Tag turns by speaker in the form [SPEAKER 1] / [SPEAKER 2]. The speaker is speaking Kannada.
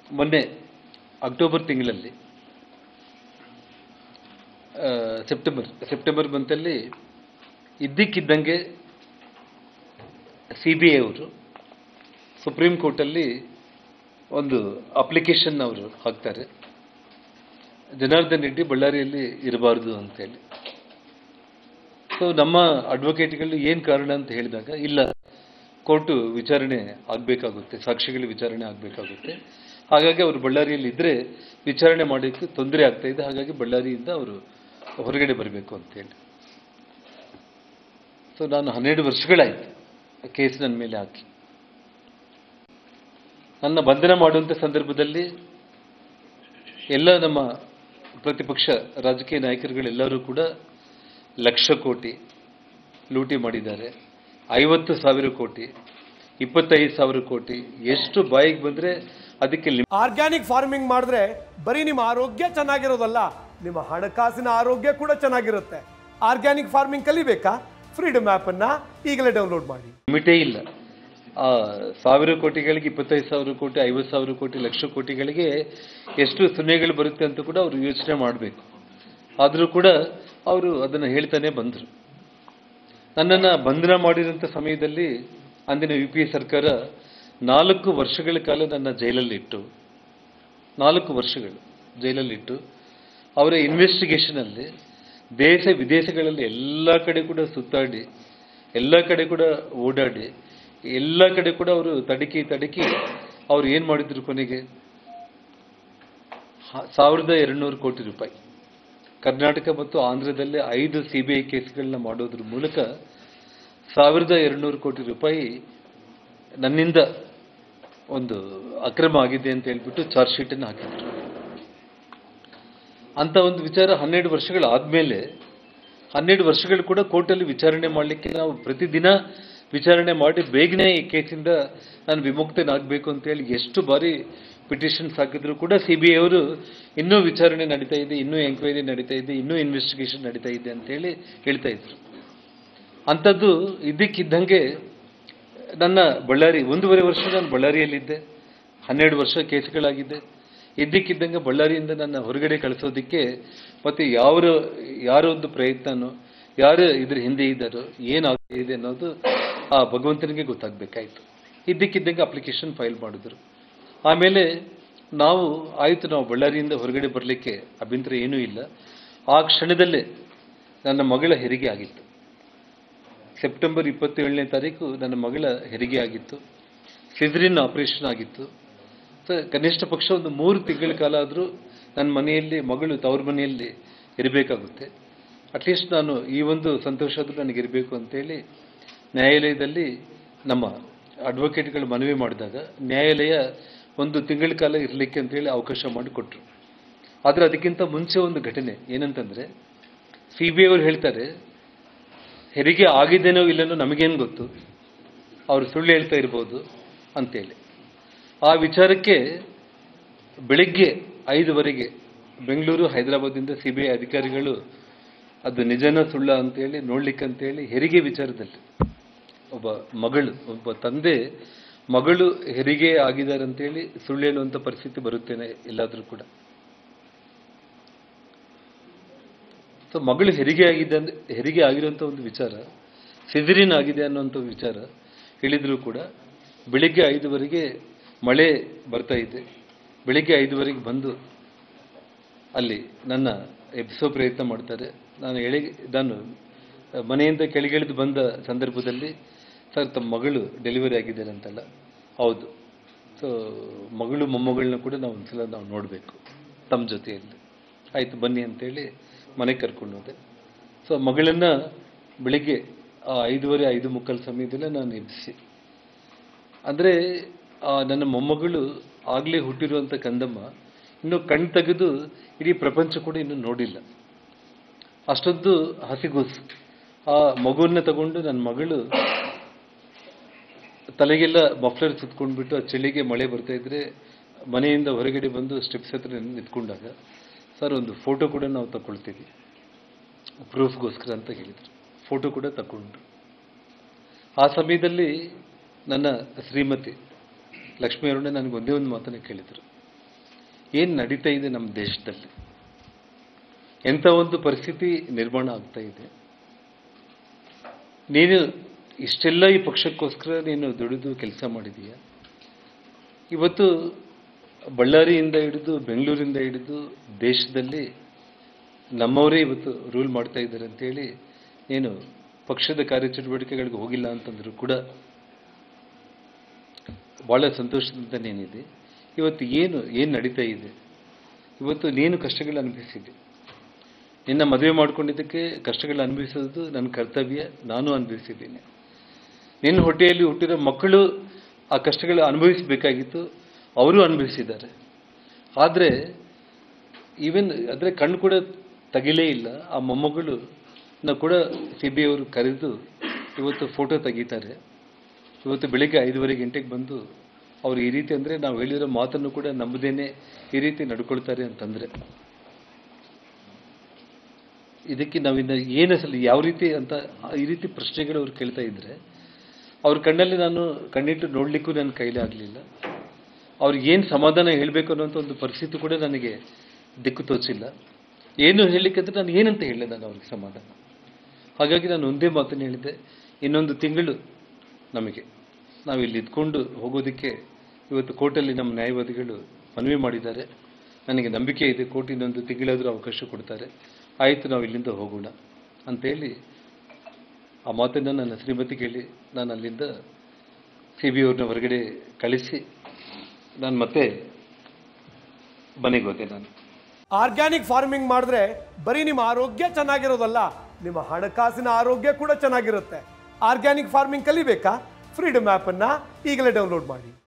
[SPEAKER 1] ಮೊನ್ನೆ ಅಕ್ಟೋಬರ್ ತಿಂಗಳಲ್ಲಿ ಆ, ಸೆಪ್ಟೆಂಬರ್ ಸೆಪ್ಟೆಂಬರ್ ಮಂತಲ್ಲಿ ಇದ್ದಕ್ಕಿದ್ದಂಗೆ ಸಿ ಬಿ ಐ ಅವರು ಸುಪ್ರೀಂ ಕೋರ್ಟಲ್ಲಿ ಒಂದು ಅಪ್ಲಿಕೇಶನ್ ಅವರು ಹಾಕ್ತಾರೆ ಜನಾರ್ದನ್ ರೆಡ್ಡಿ ಬಳ್ಳಾರಿಯಲ್ಲಿ ಇರಬಾರ್ದು ಅಂತೇಳಿ ಸೊ ನಮ್ಮ ಅಡ್ವೊಕೇಟ್ಗಳು ಏನು ಕಾರಣ ಅಂತ ಹೇಳಿದಾಗ ಇಲ್ಲ ಕೋರ್ಟು ವಿಚಾರಣೆ ಆಗಬೇಕಾಗುತ್ತೆ ಸಾಕ್ಷಿಗಳ ವಿಚಾರಣೆ ಆಗಬೇಕಾಗುತ್ತೆ ಹಾಗಾಗಿ ಅವರು ಬಳ್ಳಾರಿಯಲ್ಲಿ ಇದ್ದರೆ ವಿಚಾರಣೆ ಮಾಡೋಕ್ಕೆ ತೊಂದರೆ ಆಗ್ತಾ ಇದೆ ಹಾಗಾಗಿ ಬಳ್ಳಾರಿಯಿಂದ ಅವರು ಹೊರಗಡೆ ಬರಬೇಕು ಅಂತೇಳಿ ಸೊ ನಾನು ಹನ್ನೆರಡು ವರ್ಷಗಳಾಯಿತು ಕೇಸ್ ನನ್ನ ಮೇಲೆ ಹಾಕಿ ನನ್ನ ಬಂಧನ ಮಾಡುವಂಥ ಸಂದರ್ಭದಲ್ಲಿ ಎಲ್ಲ ನಮ್ಮ ಪ್ರತಿಪಕ್ಷ ರಾಜಕೀಯ ನಾಯಕರುಗಳೆಲ್ಲರೂ ಕೂಡ ಲಕ್ಷ ಕೋಟಿ ಲೂಟಿ ಮಾಡಿದ್ದಾರೆ ಐವತ್ತು ಸಾವಿರ ಕೋಟಿ ಇಪ್ಪತ್ತೈದು ಸಾವಿರ ಕೋಟಿ ಎಷ್ಟು ಬಾಯಿಗೆ ಬಂದರೆ ಅದಕ್ಕೆ ಲಿಮಿಟ್
[SPEAKER 2] ಆರ್ಗ್ಯಾನಿಕ್ ಫಾರ್ಮಿಂಗ್ ಮಾಡಿದ್ರೆ ಬರೀ ನಿಮ್ಮ ಆರೋಗ್ಯ ಚೆನ್ನಾಗಿರೋದಲ್ಲ ನಿಮ್ಮ ಹಣಕಾಸಿನ ಆರೋಗ್ಯ ಕೂಡ ಚೆನ್ನಾಗಿರುತ್ತೆ ಆರ್ಗ್ಯಾನಿಕ್ ಫಾರ್ಮಿಂಗ್ ಕಲಿಬೇಕಾ ಫ್ರೀಡಮ್ ಆ್ಯಪ್ ಅನ್ನ ಈಗಲೇ ಡೌನ್ಲೋಡ್ ಮಾಡಿ
[SPEAKER 1] ಲಿಮಿಟೇ ಇಲ್ಲ ಆ ಸಾವಿರ ಕೋಟಿಗಳಿಗೆ ಇಪ್ಪತ್ತೈದು ಸಾವಿರ ಕೋಟಿ ಐವತ್ತು ಸಾವಿರ ಕೋಟಿ ಲಕ್ಷ ಕೋಟಿಗಳಿಗೆ ಎಷ್ಟು ಸೊನ್ನೆಗಳು ಬರುತ್ತೆ ಅಂತ ಕೂಡ ಅವರು ಯೋಚನೆ ಮಾಡಬೇಕು ಆದರೂ ಕೂಡ ಅವರು ಅದನ್ನು ಹೇಳ್ತಾನೆ ಬಂದರು ನನ್ನನ್ನು ಬಂಧನ ಮಾಡಿರೋಂಥ ಸಮಯದಲ್ಲಿ ಅಂದಿನ ಯು ಪಿ ಎ ಸರ್ಕಾರ ನಾಲ್ಕು ವರ್ಷಗಳ ಕಾಲ ನನ್ನ ಜೈಲಲ್ಲಿಟ್ಟು ನಾಲ್ಕು ವರ್ಷಗಳು ಜೈಲಲ್ಲಿಟ್ಟು ಅವರ ಇನ್ವೆಸ್ಟಿಗೇಷನಲ್ಲಿ ದೇಶ ವಿದೇಶಗಳಲ್ಲಿ ಎಲ್ಲ ಕಡೆ ಕೂಡ ಸುತ್ತಾಡಿ ಎಲ್ಲ ಕಡೆ ಕೂಡ ಓಡಾಡಿ ಎಲ್ಲ ಕಡೆ ಕೂಡ ಅವರು ತಡಕಿ ತಡಕಿ ಅವ್ರು ಏನು ಮಾಡಿದ್ರು ಕೊನೆಗೆ ಹ- ಸಾವಿರದ ಎರಡುನೂರು ಕೋಟಿ ರೂಪಾಯಿ ಕರ್ನಾಟಕ ಮತ್ತು ಆಂಧ್ರದಲ್ಲಿ ಐದು ಸಿ ಬಿ ಐ ಕೇಸ್ಗಳನ್ನ ಮಾಡೋದ್ರ ಮೂಲಕ ಸಾವಿರದ ಎರಡುನೂರು ಕೋಟಿ ರೂಪಾಯಿ ನನ್ನಿಂದ ಒಂದು ಅಕ್ರಮ ಆಗಿದೆ ಅಂತ ಹೇಳ್ಬಿಟ್ಟು ಚಾರ್ಜ್ ಶೀಟನ್ನು ಹಾಕಿದ್ರು ಅಂತ ಒಂದು ವಿಚಾರ ಹನ್ನೆರಡು ವರ್ಷಗಳಾದಮೇಲೆ ಹನ್ನೆರಡು ವರ್ಷಗಳು ಕೂಡ ಕೋರ್ಟಲ್ಲಿ ವಿಚಾರಣೆ ಮಾಡಲಿಕ್ಕೆ ನಾವು ಪ್ರತಿದಿನ ವಿಚಾರಣೆ ಮಾಡಿ ಬೇಗನೆ ಈ ಕೇಸಿಂದ ನಾನು ವಿಮುಕ್ತನಾಗಬೇಕು ಅಂತೇಳಿ ಎಷ್ಟು ಬಾರಿ ಪಿಟಿಷನ್ಸ್ ಹಾಕಿದ್ರು ಕೂಡ ಸಿ ಬಿ ಐ ಅವರು ಇನ್ನೂ ವಿಚಾರಣೆ ನಡೀತಾ ಇದೆ ಇನ್ನೂ ಎಂಕ್ವೈರಿ ನಡೀತಾ ಇದೆ ಇನ್ನೂ ಇನ್ವೆಸ್ಟಿಗೇಷನ್ ನಡೀತಾ ಇದೆ ಅಂತೇಳಿ ಹೇಳ್ತಾ ಇದ್ರು ಅಂಥದ್ದು ಇದ್ದಕ್ಕಿದ್ದಂಗೆ ನನ್ನ ಬಳ್ಳಾರಿ ಒಂದೂವರೆ ವರ್ಷ ನಾನು ಬಳ್ಳಾರಿಯಲ್ಲಿದ್ದೆ ಹನ್ನೆರಡು ವರ್ಷ ಕೇಸ್ಗಳಾಗಿದೆ ಇದ್ದಕ್ಕಿದ್ದಂಗೆ ಬಳ್ಳಾರಿಯಿಂದ ನನ್ನ ಹೊರಗಡೆ ಕಳಿಸೋದಕ್ಕೆ ಮತ್ತು ಯಾವ ಯಾರ ಒಂದು ಪ್ರಯತ್ನನೋ ಯಾರು ಇದ್ರ ಹಿಂದೆ ಇದ್ದಾರೋ ಏನಾಗಿದೆ ಅನ್ನೋದು ಆ ಭಗವಂತನಿಗೆ ಗೊತ್ತಾಗಬೇಕಾಯ್ತು ಇದ್ದಕ್ಕಿದ್ದಂಗೆ ಅಪ್ಲಿಕೇಶನ್ ಫೈಲ್ ಮಾಡಿದ್ರು ಆಮೇಲೆ ನಾವು ಆಯಿತು ನಾವು ಬಳ್ಳಾರಿಯಿಂದ ಹೊರಗಡೆ ಬರಲಿಕ್ಕೆ ಅಭ್ಯಂತರ ಏನೂ ಇಲ್ಲ ಆ ಕ್ಷಣದಲ್ಲೇ ನನ್ನ ಮಗಳ ಹೆರಿಗೆ ಆಗಿತ್ತು ಸೆಪ್ಟೆಂಬರ್ ಇಪ್ಪತ್ತೇಳನೇ ತಾರೀಕು ನನ್ನ ಮಗಳ ಹೆರಿಗೆ ಆಗಿತ್ತು ಸಿಜರಿನ್ ಆಪರೇಷನ್ ಆಗಿತ್ತು ಸೊ ಕನಿಷ್ಠ ಪಕ್ಷ ಒಂದು ಮೂರು ತಿಂಗಳ ಕಾಲ ಆದರೂ ನನ್ನ ಮನೆಯಲ್ಲಿ ಮಗಳು ತವ್ರ ಮನೆಯಲ್ಲಿ ಇರಬೇಕಾಗುತ್ತೆ ಅಟ್ಲೀಸ್ಟ್ ನಾನು ಈ ಒಂದು ಸಂತೋಷ ಆದರೂ ನನಗೆ ಇರಬೇಕು ಅಂತೇಳಿ ನ್ಯಾಯಾಲಯದಲ್ಲಿ ನಮ್ಮ ಅಡ್ವೊಕೇಟ್ಗಳು ಮನವಿ ಮಾಡಿದಾಗ ನ್ಯಾಯಾಲಯ ಒಂದು ತಿಂಗಳ ಕಾಲ ಇರಲಿಕ್ಕೆ ಅಂತೇಳಿ ಅವಕಾಶ ಮಾಡಿಕೊಟ್ರು ಆದರೆ ಅದಕ್ಕಿಂತ ಮುಂಚೆ ಒಂದು ಘಟನೆ ಏನಂತಂದರೆ ಸಿ ಬಿ ಐ ಅವ್ರು ಹೇಳ್ತಾರೆ ಹೆರಿಗೆ ಆಗಿದ್ದೇನೋ ಇಲ್ಲನೋ ನಮಗೇನು ಗೊತ್ತು ಅವರು ಸುಳ್ಳು ಹೇಳ್ತಾ ಇರ್ಬೋದು ಅಂತೇಳಿ ಆ ವಿಚಾರಕ್ಕೆ ಬೆಳಿಗ್ಗೆ ಐದುವರೆಗೆ ಬೆಂಗಳೂರು ಹೈದರಾಬಾದಿಂದ ಸಿ ಬಿ ಐ ಅಧಿಕಾರಿಗಳು ಅದು ನಿಜನ ಸುಳ್ಳ ಅಂತೇಳಿ ನೋಡ್ಲಿಕ್ಕಂತೇಳಿ ಹೆರಿಗೆ ವಿಚಾರದಲ್ಲಿ ಒಬ್ಬ ಮಗಳು ಒಬ್ಬ ತಂದೆ ಮಗಳು ಹೆರಿಗೆ ಆಗಿದ್ದಾರೆ ಅಂತೇಳಿ ಸುಳ್ಳು ಹೇಳುವಂಥ ಪರಿಸ್ಥಿತಿ ಬರುತ್ತೇನೆ ಎಲ್ಲಾದರೂ ಕೂಡ ಸೊ ಮಗಳು ಹೆರಿಗೆ ಆಗಿದೆ ಅಂದ್ರೆ ಹೆರಿಗೆ ಆಗಿರುವಂಥ ಒಂದು ವಿಚಾರ ಸಿಜರಿನ್ ಆಗಿದೆ ಅನ್ನುವಂಥ ವಿಚಾರ ಹೇಳಿದ್ರು ಕೂಡ ಬೆಳಿಗ್ಗೆ ಐದುವರೆಗೆ ಮಳೆ ಬರ್ತಾ ಇದೆ ಬೆಳಿಗ್ಗೆ ಐದುವರೆಗೆ ಬಂದು ಅಲ್ಲಿ ನನ್ನ ಎಬ್ಸೋ ಪ್ರಯತ್ನ ಮಾಡ್ತಾರೆ ನಾನು ಎಳೆ ನಾನು ಮನೆಯಿಂದ ಕೆಳಗಿಳಿದು ಬಂದ ಸಂದರ್ಭದಲ್ಲಿ ಸರ್ ತಮ್ಮ ಮಗಳು ಡೆಲಿವರಿ ಆಗಿದ್ದಾರೆ ಅಂತಲ್ಲ ಹೌದು ಸೊ ಮಗಳು ಮೊಮ್ಮಗಳನ್ನ ಕೂಡ ನಾವು ಒಂದ್ಸಲ ನಾವು ನೋಡಬೇಕು ತಮ್ಮ ಜೊತೆಯಲ್ಲಿ ಆಯಿತು ಬನ್ನಿ ಅಂತೇಳಿ ಮನೆಗೆ ಕರ್ಕೊಂಡು ಹೋದೆ ಸೊ ಮಗಳನ್ನು ಬೆಳಿಗ್ಗೆ ಆ ಐದೂವರೆ ಐದು ಮುಕ್ಕಾಲು ಸಮಯದಲ್ಲೇ ನಾನು ಎಬ್ಬಿಸಿ ಅಂದರೆ ನನ್ನ ಮೊಮ್ಮಗಳು ಆಗಲೇ ಹುಟ್ಟಿರುವಂಥ ಕಂದಮ್ಮ ಇನ್ನು ಕಣ್ ತೆಗೆದು ಇಡೀ ಪ್ರಪಂಚ ಕೂಡ ಇನ್ನೂ ನೋಡಿಲ್ಲ ಅಷ್ಟೊಂದು ಹಸಿಗೂಸು ಆ ಮಗುವನ್ನ ತಗೊಂಡು ನನ್ನ ಮಗಳು ತಲೆಗೆಲ್ಲ ಮಫ್ಲರ್ ಸುತ್ಕೊಂಡ್ಬಿಟ್ಟು ಆ ಚಳಿಗೆ ಮಳೆ ಬರ್ತಾ ಇದ್ರೆ ಮನೆಯಿಂದ ಹೊರಗಡೆ ಬಂದು ಸ್ಟೆಪ್ಸ್ ಹತ್ರ ನಿಂತ್ಕೊಂಡಾಗ ಸರ್ ಒಂದು ಫೋಟೋ ಕೂಡ ನಾವು ತಗೊಳ್ತೀವಿ ಪ್ರೂಫ್ಗೋಸ್ಕರ ಅಂತ ಹೇಳಿದರು ಫೋಟೋ ಕೂಡ ತಗೊಂಡ್ರು ಆ ಸಮಯದಲ್ಲಿ ನನ್ನ ಶ್ರೀಮತಿ ಲಕ್ಷ್ಮೀ ಅರುಣ ನನಗೆ ಒಂದೇ ಒಂದು ಮಾತನ್ನು ಕೇಳಿದರು ಏನು ನಡೀತಾ ಇದೆ ನಮ್ಮ ದೇಶದಲ್ಲಿ ಎಂಥ ಒಂದು ಪರಿಸ್ಥಿತಿ ನಿರ್ಮಾಣ ಆಗ್ತಾ ಇದೆ ನೀನು ಇಷ್ಟೆಲ್ಲ ಈ ಪಕ್ಷಕ್ಕೋಸ್ಕರ ನೀನು ದುಡಿದು ಕೆಲಸ ಮಾಡಿದೀಯ ಇವತ್ತು ಬಳ್ಳಾರಿಯಿಂದ ಹಿಡಿದು ಬೆಂಗಳೂರಿಂದ ಹಿಡಿದು ದೇಶದಲ್ಲಿ ನಮ್ಮವರೇ ಇವತ್ತು ರೂಲ್ ಮಾಡ್ತಾ ಇದ್ದಾರೆ ಅಂತೇಳಿ ನೀನು ಪಕ್ಷದ ಕಾರ್ಯಚಟುವಟಿಕೆಗಳಿಗೆ ಹೋಗಿಲ್ಲ ಅಂತಂದ್ರು ಕೂಡ ಭಾಳ ಸಂತೋಷದಿಂದ ನೀನಿದೆ ಇವತ್ತು ಏನು ಏನು ನಡೀತಾ ಇದೆ ಇವತ್ತು ನೀನು ಕಷ್ಟಗಳು ಅನುಭವಿಸಿದೆ ನಿನ್ನ ಮದುವೆ ಮಾಡ್ಕೊಂಡಿದ್ದಕ್ಕೆ ಕಷ್ಟಗಳು ಅನುಭವಿಸೋದು ನನ್ನ ಕರ್ತವ್ಯ ನಾನು ಅನುಭವಿಸಿದ್ದೀನಿ ನಿನ್ನ ಹೊಟ್ಟೆಯಲ್ಲಿ ಹುಟ್ಟಿರೋ ಮಕ್ಕಳು ಆ ಕಷ್ಟಗಳು ಅನುಭವಿಸಬೇಕಾಗಿತ್ತು ಅವರು ಅನುಭವಿಸಿದ್ದಾರೆ ಆದರೆ ಈವನ್ ಅಂದರೆ ಕಣ್ಣು ಕೂಡ ತೆಗಿಲೇ ಇಲ್ಲ ಆ ಮೊಮ್ಮಗಳು ನ ಕೂಡ ಸಿ ಬಿ ಅವರು ಕರೆದು ಇವತ್ತು ಫೋಟೋ ತೆಗಿತಾರೆ ಇವತ್ತು ಬೆಳಿಗ್ಗೆ ಐದೂವರೆ ಗಂಟೆಗೆ ಬಂದು ಅವ್ರು ಈ ರೀತಿ ಅಂದರೆ ನಾವು ಹೇಳಿರೋ ಮಾತನ್ನು ಕೂಡ ನಂಬದೇನೆ ಈ ರೀತಿ ನಡ್ಕೊಳ್ತಾರೆ ಅಂತಂದರೆ ಇದಕ್ಕೆ ನಾವಿನ್ನ ಏನು ಅಸಲು ಯಾವ ರೀತಿ ಅಂತ ಈ ರೀತಿ ಪ್ರಶ್ನೆಗಳು ಅವ್ರು ಕೇಳ್ತಾ ಇದ್ರೆ ಅವ್ರ ಕಣ್ಣಲ್ಲಿ ನಾನು ಕಣ್ಣಿಟ್ಟು ನೋಡಲಿಕ್ಕೂ ನನ್ನ ಕೈಲಿ ಆಗಲಿಲ್ಲ ಅವ್ರಿಗೆ ಏನು ಸಮಾಧಾನ ಹೇಳಬೇಕು ಅನ್ನೋಂಥ ಒಂದು ಪರಿಸ್ಥಿತಿ ಕೂಡ ನನಗೆ ದಿಕ್ಕು ತೋಚಿಲ್ಲ ಏನು ಹೇಳಲಿಕ್ಕಂದ್ರೆ ನಾನು ಏನಂತ ಹೇಳಲೆ ನಾನು ಅವ್ರಿಗೆ ಸಮಾಧಾನ ಹಾಗಾಗಿ ನಾನು ಒಂದೇ ಮಾತನ್ನು ಹೇಳಿದ್ದೆ ಇನ್ನೊಂದು ತಿಂಗಳು ನಮಗೆ ನಾವು ಇಲ್ಲಿ ಇದ್ಕೊಂಡು ಹೋಗೋದಕ್ಕೆ ಇವತ್ತು ಕೋರ್ಟಲ್ಲಿ ನಮ್ಮ ನ್ಯಾಯವಾದಿಗಳು ಮನವಿ ಮಾಡಿದ್ದಾರೆ ನನಗೆ ನಂಬಿಕೆ ಇದೆ ಕೋರ್ಟ್ ಇನ್ನೊಂದು ತಿಂಗಳಾದರೂ ಅವಕಾಶ ಕೊಡ್ತಾರೆ ಆಯಿತು ನಾವು ಇಲ್ಲಿಂದ ಹೋಗೋಣ ಅಂತೇಳಿ ಆ ಮಾತನ್ನು ನನ್ನ ಶ್ರೀಮತಿಗೆ ಹೇಳಿ ನಾನು ಅಲ್ಲಿಂದ ಸಿ ಬಿ ಅವ್ರನ್ನ ಹೊರಗಡೆ ಕಳಿಸಿ ನಾನು ಮತ್ತೆ ಮನೆಗೆ ಹೋದೆ ನಾನು
[SPEAKER 2] ಆರ್ಗ್ಯಾನಿಕ್ ಫಾರ್ಮಿಂಗ್ ಮಾಡಿದ್ರೆ ಬರೀ ನಿಮ್ಮ ಆರೋಗ್ಯ ಚೆನ್ನಾಗಿರೋದಲ್ಲ ನಿಮ್ಮ ಹಣಕಾಸಿನ ಆರೋಗ್ಯ ಕೂಡ ಚೆನ್ನಾಗಿರುತ್ತೆ ಆರ್ಗ್ಯಾನಿಕ್ ಫಾರ್ಮಿಂಗ್ ಕಲಿಬೇಕಾ ಫ್ರೀಡಮ್ ಆ್ಯಪನ್ನು ಈಗಲೇ ಡೌನ್ಲೋಡ್ ಮಾಡಿ